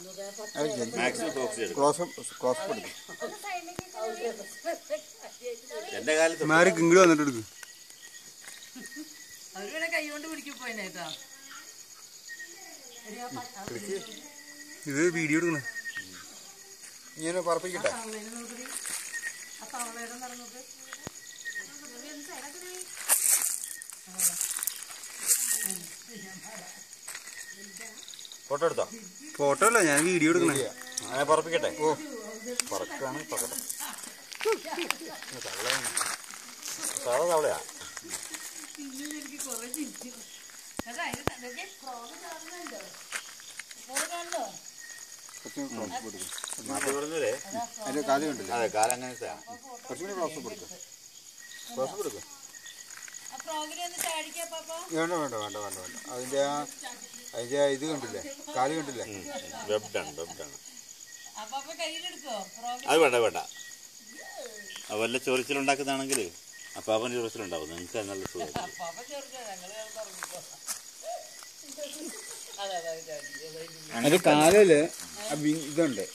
maximum focus ചെയ്തു close close എടുക്കും എന്റെ കാലത്ത് മാറി ഇങ്ങോട്ട് വന്നിട്ട് എടുക്കും അവര് വേണേ കൈ കൊണ്ട് പിടിക്കും പോയിനേട്ടാ ഇത് വീഡിയോ എടുക്കണേ ഇങ്ങനെ പറപ്പിക്കട്ടെ തവളേനെ നോക്കി ആ തവളയുടെ നടന്നിട്ട് ഫോട്ടോ എടുത്തോ ഫോട്ടോ അല്ല ഞാൻ വീഡിയോ എടുക്കണേ അങ്ങനെ പറപ്പിക്കട്ടെ ഓ പറക്കാണ് പറക്കട്ടെ സാധാ തവളയാ പിന്നെ എനിക്ക് കുറെ ചിരിച്ചു അതാ അതിന് തന്നെ ഫ്രോഗ് കാണുന്നുണ്ടോ ഫ്രോഗ് കാണുന്നോ കുറച്ചും ക്ലോസ് കൊടുക്കും നാട്ടിൽ പറഞ്ഞല്ലേ അതിന്റെ കാല് കണ്ടില്ല അതെ കാലം അങ്ങനത്തെയാണ് കുറച്ചും കൂടി ക്ലോസ് കൊടുക്കും ക്ലോസ് കൊടുക്കും ആ ഫ്രോഗിനെ ഒന്ന് ചാടിക്കാ പാപ്പ വേണ്ട വേണ്ട വേണ്ട വേണ്ട വേണ്ട അതിന്റെ ആ അതിന്റെ ആ ഇത് കണ്ടില്ലേ കാല് കണ്ടില്ലേ വെബ്ഡാണ് വെബ്ഡാണ് ആ പാപ്പ കയ്യിലെടുക്കോ ഫ്രോഗ് അത് വേണ്ട വേണ്ട അത് വല്ല ചൊറിച്ചിലുണ്ടാക്കുന്നതാണെങ്കിൽ അപ്പം അവൻ ചൊറിച്ചിലുണ്ടാവും നിങ്ങൾക്ക് നല്ല സുഖം പാപ്പ ചെറുക്കോ ഞങ്ങള് തുറന്നിക്കോ അതെ അതെ അതെ അതിന്റെ കാലില് ആ വി- ഇതുണ്ട്